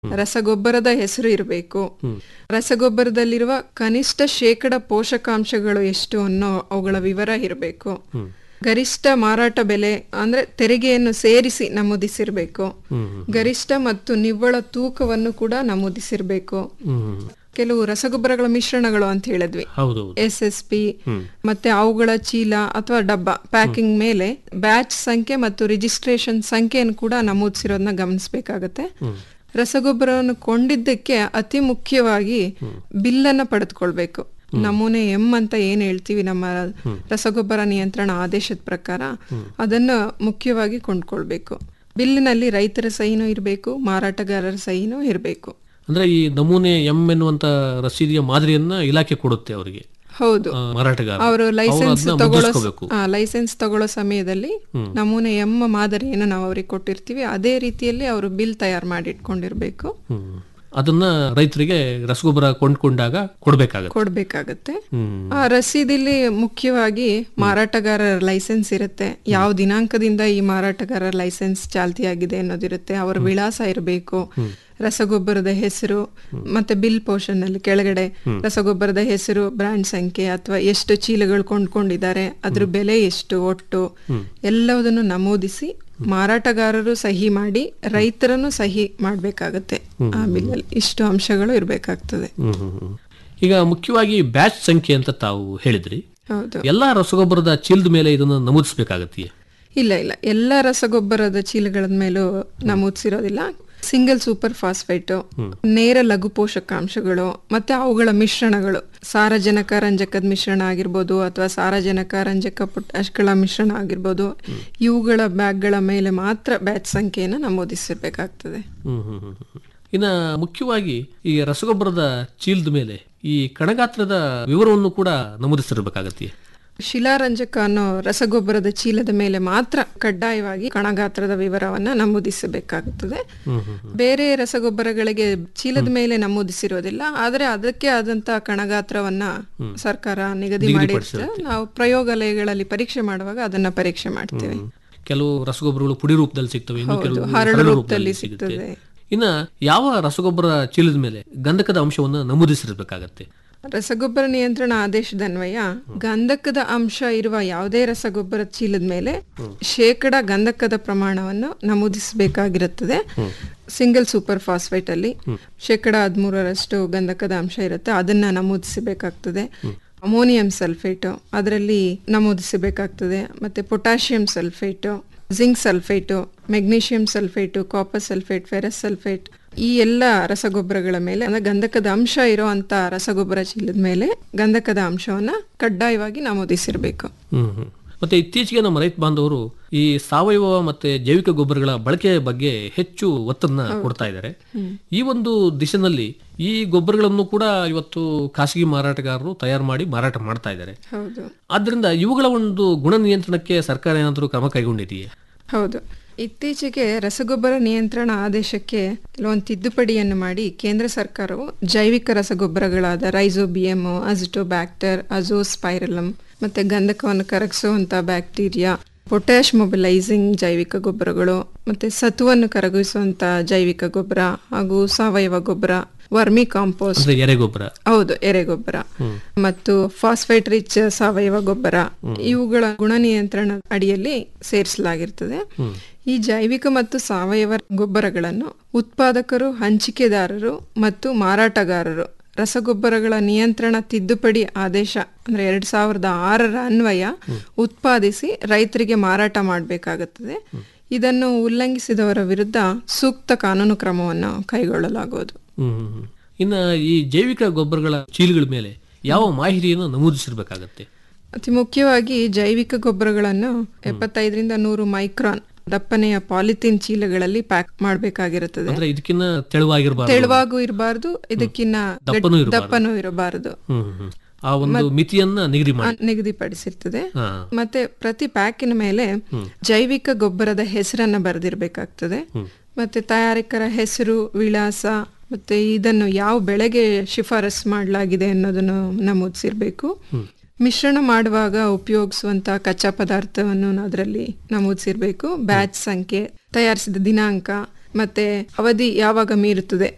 ರಸಗೊಬ್ಬರದ ಹೆಸರು ಇರಬೇಕು ರಸಗೊಬ್ಬರದಲ್ಲಿರುವ ಕನಿಷ್ಠ ಶೇಕಡ ಪೋಷಕಾಂಶಗಳು ಎಷ್ಟು ಅನ್ನೋ ಅವುಗಳ ವಿವರ ಇರಬೇಕು ಗರಿಷ್ಠ ಮಾರಾಟ ಬೆಲೆ ಅಂದ್ರೆ ತೆರಿಗೆಯನ್ನು ಸೇರಿಸಿ ನಮೂದಿಸಿರ್ಬೇಕು ಗರಿಷ್ಠ ಮತ್ತು ನಿವ್ವಳ ತೂಕವನ್ನು ಕೂಡ ನಮೂದಿಸಿರ್ಬೇಕು ಹ್ಮ್ ಕೆಲವು ರಸಗೊಬ್ಬರಗಳ ಮಿಶ್ರಣಗಳು ಅಂತ ಹೇಳಿದ್ವಿ ಹೌದು ಎಸ್ ಎಸ್ ಪಿ ಮತ್ತೆ ಅವುಗಳ ಚೀಲ ಅಥವಾ ಡಬ್ಬ ಪ್ಯಾಕಿಂಗ್ ಮೇಲೆ ಬ್ಯಾಚ್ ಸಂಖ್ಯೆ ಮತ್ತು ರಿಜಿಸ್ಟ್ರೇಷನ್ ಸಂಖ್ಯೆಯನ್ನು ಕೂಡ ನಮೂದಿಸಿರೋದನ್ನ ಗಮನಿಸಬೇಕಾಗತ್ತೆ ರಸಗೊಬ್ಬರವನ್ನು ಕೊಂಡಿದ್ದಕ್ಕೆ ಅತಿ ಮುಖ್ಯವಾಗಿ ಬಿಲ್ಲನ್ನ ಪಡೆದುಕೊಳ್ಬೇಕು ನಮೂನೆ ಎಂ ಅಂತ ಏನ್ ಹೇಳ್ತೀವಿ ನಮ್ಮ ರಸಗೊಬ್ಬರ ನಿಯಂತ್ರಣ ಆದೇಶದ ಪ್ರಕಾರ ಅದನ್ನ ಮುಖ್ಯವಾಗಿ ಕೊಂಡ್ಕೊಳ್ಬೇಕು ಬಿಲ್ಲಿನಲ್ಲಿ ರೈತರ ಸಹಿನೂ ಇರಬೇಕು ಮಾರಾಟಗಾರರ ಸಹಿನೂ ಇರಬೇಕು ಅಂದ್ರೆ ಈ ನಮೂನೆ ಎಂ ಎನ್ನುವಂತ ರಸೀದಿಯ ಮಾದರಿಯನ್ನ ಇಲಾಖೆ ಕೊಡುತ್ತೆ ಅವರಿಗೆ ಹೌದು ಆ, ಮಾರಾಟಗಾರ ಅವರು ಲೈಸೆನ್ಸ್ ಅದನ್ನ ತಗೊಳ್ಳೋ ಮುದ್ರಿಸ್ಕೋಬೇಕು. ಆ, ಲೈಸೆನ್ಸ್ ತಗೊಳ್ಳೋ ಸಮಯದಲ್ಲಿ ನಮೂನೆ ಎಮ್ಮ ಮಾದರಿಯನ್ನು ನಾವು ಅವ್ರಿಗೆ ಕೊಟ್ಟಿರ್ತೀವಿ ಅದೇ ರೀತಿಯಲ್ಲಿ ಅವರು ಬಿಲ್ ತಯಾರು ಮಾಡಿ ಇಟ್ಕೊಂಡಿರ್ಬೇಕು ಹ್ಮ್ ಅದನ್ನ ರೈತರಿಗೆ ರಸಗೊಬ್ಬರ ಕೊಂಡ್ಕೊಂಡಾಗ ಕೊಡ್ಬೇಕಾಗತ್ತೆ ಕೊಡ್ಬೇಕಾಗತ್ತೆ ಹ್ಮ್ ಆ ರಸೀದಿಲಿ ಮುಖ್ಯವಾಗಿ ಮಾರಾಟಗಾರರ ಲೈಸೆನ್ಸ್ ಇರುತ್ತೆ ಯಾವ ದಿನಾಂಕದಿಂದ ಈ ಮಾರಾಟಗಾರರ ಲೈಸೆನ್ಸ್ ಚಾಲ್ತಿಯಾಗಿದೆ ಅನ್ನೋದಿರುತ್ತೆ ಅವರ ವಿಳಾಸ ಇರಬೇಕು ರಸಗೊಬ್ಬರದ ಹೆಸರು ಮತ್ತೆ ಬಿಲ್ ಪೋರ್ಷನ್ ಅಲ್ಲಿ ಕೆಳಗಡೆ ರಸಗೊಬ್ಬರದ ಹೆಸರು ಬ್ರಾಂಡ್ ಸಂಖ್ಯೆ ಅಥವಾ ಎಷ್ಟು ಚೀಲಗಳು ಕೊಂಡ್ಕೊಂಡಿದ್ದಾರೆ ಅದ್ರ ಬೆಲೆ ಎಷ್ಟು ಒಟ್ಟು ಎಲ್ಲದನ್ನು ನಮೂದಿಸಿ ಮಾರಾಟಗಾರರು ಸಹಿ ಮಾಡಿ ರೈತರನ್ನು ಸಹಿ ಮಾಡ್ಬೇಕಾಗತ್ತೆ ಆ ಬಿಲ್ಲಲ್ಲಿ ಇಷ್ಟು ಅಂಶಗಳು ಇರ್ಬೇಕಾಗ್ತದೆ ಹ್ಮ್, ಹ್ಮ್, ಹ್ಮ್. ಈಗ ಮುಖ್ಯವಾಗಿ ಬ್ಯಾಚ್ ಸಂಖ್ಯೆ ಅಂತ ತಾವು ಹೇಳಿದ್ರಿ ಹೌದು ಎಲ್ಲಾ ರಸಗೊಬ್ಬರದ ಚೀಲದ ಮೇಲೆ ಇದನ್ನು ನಮೂದಿಸಬೇಕಾಗತ್ತೆ ಇಲ್ಲ ಇಲ್ಲ ಎಲ್ಲ ರಸಗೊಬ್ಬರದ ಚೀಲಗಳ ಮೇಲೂ ನಮೂದಿಸಿರೋದಿಲ್ಲ ಸಿಂಗಲ್ ಸೂಪರ್ ಫಾಸ್ಫೇಟ್ ನೇರ ಲಘು ಪೋಷಕಾಂಶಗಳು ಮತ್ತೆ ಅವುಗಳ ಮಿಶ್ರಣಗಳು ಸಾರಜನಕ ರಂಜಕದ ಮಿಶ್ರಣ ಆಗಿರ್ಬೋದು ಅಥವಾ ಸಾರಜನಕ ರಂಜಕ ಪೊಟ್ಯಾಶ್ಗಳ ಮಿಶ್ರಣ ಆಗಿರ್ಬೋದು ಇವುಗಳ ಬ್ಯಾಗ್ಗಳ ಮೇಲೆ ಮಾತ್ರ ಬ್ಯಾಚ್ ಸಂಖ್ಯೆಯನ್ನು ನಮೂದಿಸಿರ್ಬೇಕಾಗ್ತದೆ ಹ್ಮ್ ಹ್ಮ್ ಹ್ಮ್ ಹ್ಮ್. ಇನ್ನ ಮುಖ್ಯವಾಗಿ ಈ ರಸಗೊಬ್ಬರದ ಚೀಲದ ಮೇಲೆ ಈ ಕಣಗಾತ್ರದ ವಿವರವನ್ನು ಕೂಡ ನಮೂದಿಸಿರ್ಬೇಕಾಗತ್ತೆ ಶಿಲಾರಂಜಕ ಅನ್ನೋ ರಸಗೊಬ್ಬರದ ಚೀಲದ ಮೇಲೆ ಮಾತ್ರ ಕಡ್ಡಾಯವಾಗಿ ಕಣಗಾತ್ರದ ವಿವರವನ್ನ ನಮೂದಿಸಬೇಕಾಗುತ್ತದೆ ಬೇರೆ ರಸಗೊಬ್ಬರಗಳಿಗೆ ಚೀಲದ ಮೇಲೆ ನಮೂದಿಸಿರೋದಿಲ್ಲ ಆದರೆ ಅದಕ್ಕೆ ಆದಂತ ಕಣಗಾತ್ರವನ್ನ ಸರ್ಕಾರ ನಿಗದಿ ಮಾಡಿರ್ತದೆ ನಾವು ಪ್ರಯೋಗಾಲಯಗಳಲ್ಲಿ ಪರೀಕ್ಷೆ ಮಾಡುವಾಗ ಅದನ್ನ ಪರೀಕ್ಷೆ ಮಾಡ್ತೇವೆ ಕೆಲವು ರಸಗೊಬ್ಬರಗಳು ಪುಡಿ ರೂಪದಲ್ಲಿ ಸಿಗ್ತವೆ ಇನ್ನು ಕೆಲವು ಹರಳು ಹರಳು ರೂಪದಲ್ಲಿ ರೂಪದಲ್ಲಿ ಸಿಗುತ್ತೆ ಸಿಗ್ತದೆ ಇನ್ನ ಯಾವ ರಸಗೊಬ್ಬರ ಚೀಲದ ಮೇಲೆ ಗಂಧಕದ ಅಂಶವನ್ನು ನಮೂದಿಸಿರ್ಬೇಕಾಗತ್ತೆ ರಸಗೊಬ್ಬರ ನಿಯಂತ್ರಣ ಆದೇಶದ ಅನ್ವಯ ಗಂಧಕದ ಅಂಶ ಇರುವ ಯಾವುದೇ ರಸಗೊಬ್ಬರ ಚೀಲದ ಮೇಲೆ ಶೇಕಡ ಗಂಧಕದ ಪ್ರಮಾಣವನ್ನು ನಮೂದಿಸಬೇಕಾಗಿರುತ್ತದೆ ಸಿಂಗಲ್ ಸೂಪರ್ ಫಾಸ್ಫೇಟ್ ಅಲ್ಲಿ ಶೇಕಡ ಹದಿಮೂರರಷ್ಟು ಗಂಧಕದ ಅಂಶ ಇರುತ್ತೆ ಅದನ್ನ ನಮೂದಿಸಬೇಕಾಗ್ತದೆ ಅಮೋನಿಯಂ ಸಲ್ಫೇಟ್ ಅದರಲ್ಲಿ ನಮೂದಿಸಬೇಕಾಗ್ತದೆ ಮತ್ತೆ potassium sulphate zinc sulphate magnesium sulphate copper sulphate ferrous sulphate ಈ ಎಲ್ಲ ರಸಗೊಬ್ಬರಗಳ ಮೇಲೆ ಅಂದ್ರೆ ಗಂಧಕದ ಅಂಶ ಇರುವಂತ ರಸಗೊಬ್ಬರ ಚೀಲದ ಮೇಲೆ ಗಂಧಕದ ಅಂಶವನ್ನ ಕಡ್ಡಾಯವಾಗಿ ನಮೂದಿಸಿರ್ಬೇಕು ಹ್ಮ್ ಹ್ಮ್. ಮತ್ತೆ ಇತ್ತೀಚೆಗೆ ನಮ್ಮ ರೈತ ಬಾಂಧವರು ಈ ಸಾವಯವ ಮತ್ತೆ ಜೈವಿಕ ಗೊಬ್ಬರಗಳ ಬಳಕೆಯ ಬಗ್ಗೆ ಹೆಚ್ಚು ಒತ್ತನ್ನ ಕೊಡ್ತಾ ಇದ್ದಾರೆ ಈ ಒಂದು ದಿಶೆನಲ್ಲಿ ಈ ಗೊಬ್ಬರಗಳನ್ನು ಕೂಡ ಇವತ್ತು ಖಾಸಗಿ ಮಾರಾಟಗಾರರು ತಯಾರು ಮಾಡಿ ಮಾರಾಟ ಮಾಡ್ತಾ ಇದ್ದಾರೆ ಹೌದು ಆದ್ರಿಂದ ಇವುಗಳ ಒಂದು ಗುಣ ನಿಯಂತ್ರಣಕ್ಕೆ ಸರ್ಕಾರ ಏನಾದರೂ ಕ್ರಮ ಕೈಗೊಂಡಿದೆಯೇ ಹೌದು ಇತ್ತೀಚೆಗೆ ರಸಗೊಬ್ಬರ ನಿಯಂತ್ರಣ ಆದೇಶಕ್ಕೆ ಕೆಲವೊಂದು ತಿದ್ದುಪಡಿಯನ್ನು ಮಾಡಿ ಕೇಂದ್ರ ಸರ್ಕಾರವು ಜೈವಿಕ ರಸಗೊಬ್ಬರಗಳಾದ ರೈಸೋಬಿಯಮ್ ಅಜಿಟೋಬ್ಯಾಕ್ಟರ್ ಅಜೋಸ್ಪೈರಲಮ್ ಮತ್ತೆ ಗಂಧಕವನ್ನು ಕರಗಿಸುವಂತ ಬ್ಯಾಕ್ಟೀರಿಯಾ ಪೊಟ್ಯಾಶ್ ಮೊಬಿಲೈಸಿಂಗ್ ಜೈವಿಕ ಗೊಬ್ಬರಗಳು ಮತ್ತೆ ಸತುವನ್ನು ಕರಗಿಸುವಂತ ಜೈವಿಕ ಗೊಬ್ಬರ ಹಾಗೂ ಸಾವಯವ ಗೊಬ್ಬರ ವರ್ಮಿ ಕಾಂಪೋಸ್ಟ್ ಅಂದ್ರೆ ಎರೆಗೊಬ್ಬರ ಹೌದು ಎರೆಗೊಬ್ಬರ ಮತ್ತು ಫಾಸ್ಫೇಟ್ ರಿಚ್ ಸಾವಯವ ಗೊಬ್ಬರ ಇವುಗಳ ಗುಣ ನಿಯಂತ್ರಣ ಅಡಿಯಲ್ಲಿ ಸೇರಿಸಲಾಗಿರ್ತದೆ ಈ ಜೈವಿಕ ಮತ್ತು ಸಾವಯವ ಗೊಬ್ಬರಗಳನ್ನು ಉತ್ಪಾದಕರು ಹಂಚಿಕೆದಾರರು ಮತ್ತು ಮಾರಾಟಗಾರರು ರಸಗೊಬ್ಬರಗಳ ನಿಯಂತ್ರಣ ತಿದ್ದುಪಡಿ ಆದೇಶ ಅಂದ್ರೆ ಎರಡ್ ಸಾವಿರದ ಆರರ ಅನ್ವಯ ಉತ್ಪಾದಿಸಿ ರೈತರಿಗೆ ಮಾರಾಟ ಮಾಡಬೇಕಾಗುತ್ತದೆ ಇದನ್ನು ಉಲ್ಲಂಘಿಸಿದವರ ವಿರುದ್ಧ ಸೂಕ್ತ ಕಾನೂನು ಕ್ರಮವನ್ನು ಕೈಗೊಳ್ಳಲಾಗುವುದು ಹ್ಮ್ ಹ್ಮ್, ಹ್ಮ್. ಇನ್ನ ಈ ಜೈವಿಕ ಗೊಬ್ಬರಗಳ ಚೀಲಗಳ ಮೇಲೆ ಯಾವ ಮಾಹಿತಿಯನ್ನು ನಮೂದಿಸಿರ್ಬೇಕಾಗತ್ತೆ ಅತಿ ಮುಖ್ಯವಾಗಿ ಜೈವಿಕ ಗೊಬ್ಬರಗಳನ್ನು ಎಪ್ಪತ್ತೈದರಿಂದ ನೂರು ಮೈಕ್ರಾನ್ ದಪ್ಪನೆಯ ಪಾಲಿಥೀನ್ ಚೀಲಗಳಲ್ಲಿ ಪ್ಯಾಕ್ ಮಾಡಬೇಕಾಗಿರುತ್ತದೆ ಅಂದ್ರೆ ಇದಕ್ಕಿನ್ನ ತೆಳುವಾಗಿರಬಾರ್ದು ತೆಳುವಾಗೂ ಇರಬಾರ್ದು ಇದಕ್ಕಿನ್ನ ದಪ್ಪನೂ ಗಟ್- ಇರ್ಬಾರ್ದು. ದಪ್ಪನೂ ಇರಬಾರದು ಹ್ಮ್ ಹ್ಮ್, ಹ್ಮ್. ಆ ಒಂದು ಮಿತಿಯನ್ನ ನಿಗದಿ ಮಾಡಿ ನಿಗದಿಪಡಿಸಿರ್ತದೆ ಹಾ ಮತ್ತೆ ಪ್ರತಿ ಪ್ಯಾಕಿನ ಮೇಲೆ ಜೈವಿಕ ಗೊಬ್ಬರದ ಹೆಸರನ್ನ ಬರೆದಿರ್ಬೇಕಾಗ್ತದೆ ಮತ್ತೆ ತಯಾರಕರ ಹೆಸರು ವಿಳಾಸ ಮತ್ತೆ ಇದನ್ನು ಯಾವ ಬೆಳೆಗೆ ಶಿಫಾರಸ್ ಮಾಡಲಾಗಿದೆ ಅನ್ನೋದನ್ನು ನಮೂದಿಸಿರ್ಬೇಕು ಮಿಶ್ರಣ ಮಾಡುವಾಗ ಉಪಯೋಗಿಸುವಂತ ಕಚ್ಚಾ ಪದಾರ್ಥವನ್ನು ಅದರಲ್ಲಿ ನಮೂದಿಸಿರ್ಬೇಕು ಬ್ಯಾಚ್ ಸಂಖ್ಯೆ ತಯಾರಿಸಿದ ದಿನಾಂಕ ಮತ್ತೆ ಅವಧಿ ಯಾವಾಗ ಮೀರುತ್ತದೆ